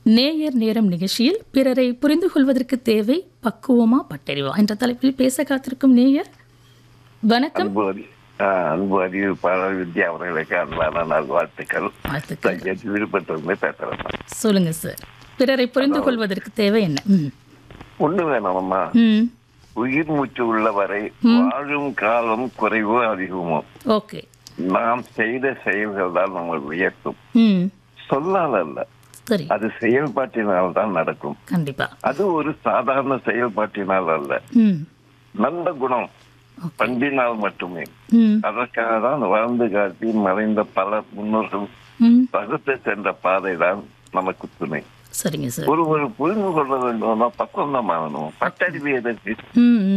நேயர் நேரம் நிகழ்ச்சியில் பிறரை புரிந்து கொள்வதற்கு தேவை பக்குவமா பட்டறிவா என்ற தலைப்பில் பேச காத்திருக்கும் நேயர் வணக்கம் அன்பு அறி ஆஹ் அன்பு அறிவிப்பாளர் வித்யா அவர்களுக்கு அன்பான நல்வாழ்த்துக்கள் வாழ்த்துக்கள் தங்கச்சி விருப்பத்திலிருந்து பேசுறேன் சொல்லுங்க சார் பிறரை புரிந்து கொள்வதற்கு தேவை என்ன ம் ஒண்ணு வேணாமம்மா ம் உயிர் மூச்சு உள்ளவரை வாழும் காலம் குறைவோ அதிகமோ ஓகே நாம் செய்த செயல்கள் தான் நம்ம உயர்த்தும் ம் சொல்லால் அல்ல சரி அது செயல்பாட்டினால் தான் நடக்கும் கண்டிப்பா அது ஒரு சாதாரண செயல்பாட்டினால் அல்ல ம் நல்ல குணம் ஓகே பண்பினால் மட்டுமே ம் அதற்காக தான் வாழ்ந்து காட்டி மறைந்த பல முன்னோர்கள் ம் வகுத்து சென்ற பாதை தான் நமக்கு துணை சரிங்க சார் ஒரு ஒரு புரிந்து கொள்ள வேண்டும்னா பக்குவம் தான் மாறணும் பட்டறிவு எதற்கு ம் ம்